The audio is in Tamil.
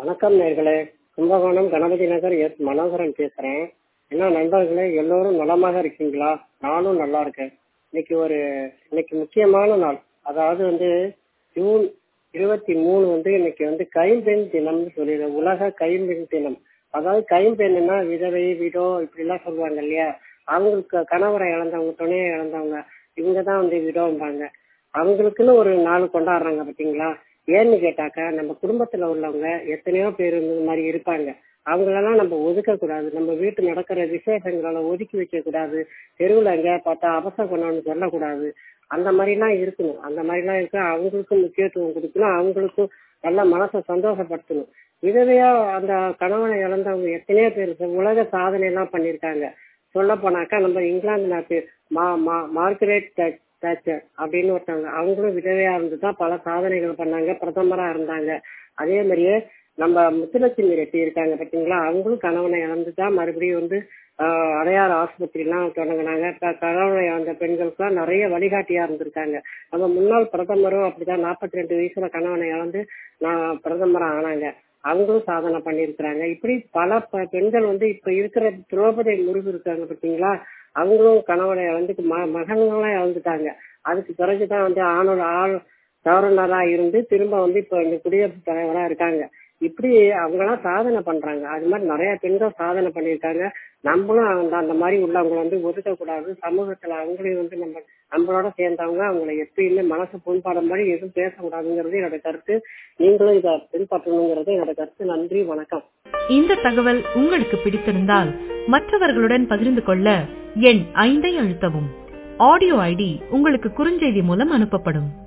வணக்கம் நேர்களே கும்பகோணம் கணபதி நகர் எஸ் மனோகரன் பேசுறேன் என்ன நண்பர்களே எல்லோரும் நலமாக இருக்கீங்களா நானும் நல்லா இருக்கேன் இன்னைக்கு ஒரு இன்னைக்கு முக்கியமான நாள் அதாவது வந்து ஜூன் இருபத்தி மூணு வந்து இன்னைக்கு வந்து கைம்பெண் தினம்னு சொல்லிடு உலக கைம்பெண் தினம் அதாவது கைம்பெண்ணுன்னா விதவை விடோ இப்படி எல்லாம் சொல்லுவாங்க இல்லையா அவங்களுக்கு கணவரை இழந்தவங்க துணையை இழந்தவங்க இவங்க தான் வந்து விடோம்பாங்க அவங்களுக்குன்னு ஒரு நாள் கொண்டாடுறாங்க பாத்தீங்களா ஏன்னு கேட்டாக்கா நம்ம குடும்பத்துல உள்ளவங்க எத்தனையோ பேர் இந்த மாதிரி இருப்பாங்க அவங்களெல்லாம் நம்ம ஒதுக்க கூடாது நம்ம வீட்டு நடக்கிற விசேஷங்களை ஒதுக்கி வைக்க கூடாது தெருவில் எங்கேயா பார்த்தா அவசர கொண்டான்னு சொல்லக்கூடாது அந்த மாதிரிலாம் இருக்கணும் அந்த மாதிரிலாம் இருக்க அவங்களுக்கும் முக்கியத்துவம் கொடுக்கணும் அவங்களுக்கும் நல்ல மனசை சந்தோஷப்படுத்தணும் விதவையா அந்த கணவனை இழந்தவங்க எத்தனையோ பேர் உலக சாதனை எல்லாம் பண்ணியிருக்காங்க சொல்ல போனாக்கா நம்ம இங்கிலாந்து நாட்டு மா மா மார்கரெட் தேச்சர் அப்படின்னு ஒருத்தவங்க அவங்களும் விதவையா இருந்து தான் பல சாதனைகள் பண்ணாங்க பிரதமரா இருந்தாங்க அதே மாதிரியே நம்ம முத்துலட்சுமி ரெட்டி இருக்காங்க பார்த்தீங்களா அவங்களும் கணவனை இழந்து தான் மறுபடியும் வந்து அடையாறு ஆஸ்பத்திரிலாம் தொடங்கினாங்க கணவனை இழந்த பெண்களுக்குலாம் நிறைய வழிகாட்டியா இருந்திருக்காங்க நம்ம முன்னாள் பிரதமரும் அப்படிதான் நாற்பத்தி ரெண்டு வயசுல கணவனை இழந்து நான் பிரதமரா ஆனாங்க அவங்களும் சாதனை பண்ணியிருக்கிறாங்க இப்படி பல பெண்கள் வந்து இப்ப இருக்கிற திரௌபதி முருகு இருக்காங்க பார்த்தீங்களா அவங்களும் கணவனை இழந்துட்டு ம மகன்களாம் இழந்துட்டாங்க அதுக்கு பிறகுதான் வந்து ஆணோட ஆள் கவர்னரா இருந்து திரும்ப வந்து இப்ப இந்த குடியரசுத் தலைவரா இருக்காங்க இப்படி அவங்களாம் சாதனை பண்றாங்க அது மாதிரி நிறைய பெண்கள் சாதனை பண்ணியிருக்காங்க நம்மளும் அந்த அந்த மாதிரி உள்ளவங்களை வந்து ஒதுக்கக்கூடாது சமூகத்துல அவங்களையும் வந்து நம்ம நம்மளோட சேர்ந்தவங்க அவங்களை எப்பயுமே மனசு புண்பாட மாதிரி எதுவும் பேசக்கூடாதுங்கிறது என்னோட கருத்து நீங்களும் இதை பின்பற்றணுங்கிறது என்னோட கருத்து நன்றி வணக்கம் இந்த தகவல் உங்களுக்கு பிடித்திருந்தால் மற்றவர்களுடன் பகிர்ந்து கொள்ள எண் ஐந்தை அழுத்தவும் ஆடியோ ஐடி உங்களுக்கு குறுஞ்செய்தி மூலம் அனுப்பப்படும்